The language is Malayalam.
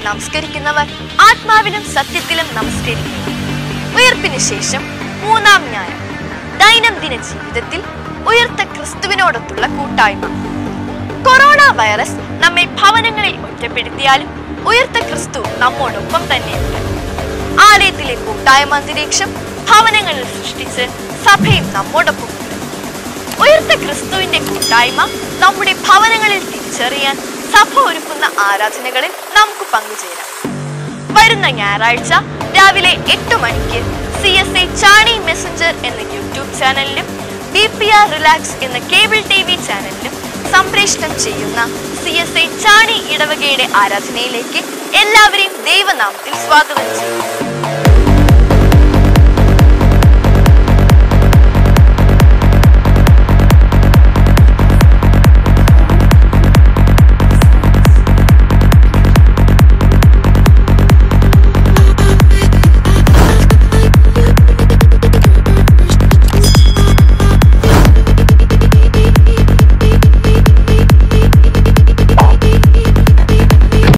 നമസ്കരിക്കുന്നവർ ആത്മാവിലും സത്യത്തിലും നമസ്കരിക്കുന്നു ഉയർപ്പിന് ശേഷം മൂന്നാം ന്യായം ദൈനംദിന ജീവിതത്തിൽ ഉയർത്ത ക്രിസ്തുവിനോടൊത്തുള്ള കൂട്ടായ്മ കൊറോണ വൈറസ് നമ്മെ ഭവനങ്ങളിൽ ഒറ്റപ്പെടുത്തിയാലും ഉയർത്ത ക്രിസ്തു നമ്മോടൊപ്പം തന്നെയുണ്ട് ആലയത്തിലെ കൂട്ടായ്മ അന്തരീക്ഷം ഭവനങ്ങളിൽ സൃഷ്ടിച്ച് സഭയും നമ്മോടൊപ്പം ഉണ്ട് ഉയർത്ത ക്രിസ്തുവിന്റെ കൂട്ടായ്മ നമ്മുടെ ഭവനങ്ങളിൽ തിരിച്ചറിയാൻ സഭ ഒരുക്കുന്ന ആരാധനകളിൽ നമുക്ക് പങ്കുചേരാം വരുന്ന ഞായറാഴ്ച രാവിലെ എട്ട് മണിക്ക് സി എസ് ഐ ചാണി മെസ്സഞ്ചർ എന്ന യൂട്യൂബ് ചാനലിലും ബി പി ആർ റിലാക്സ് എന്ന കേബിൾ ടി വി ചാനലിലും സംപ്രേഷണം ചെയ്യുന്ന സി എസ് ഐ ചാണി ഇടവകയുടെ ആരാധനയിലേക്ക് എല്ലാവരെയും ദൈവനാമത്തിൽ സ്വാഗതം ചെയ്യുന്നു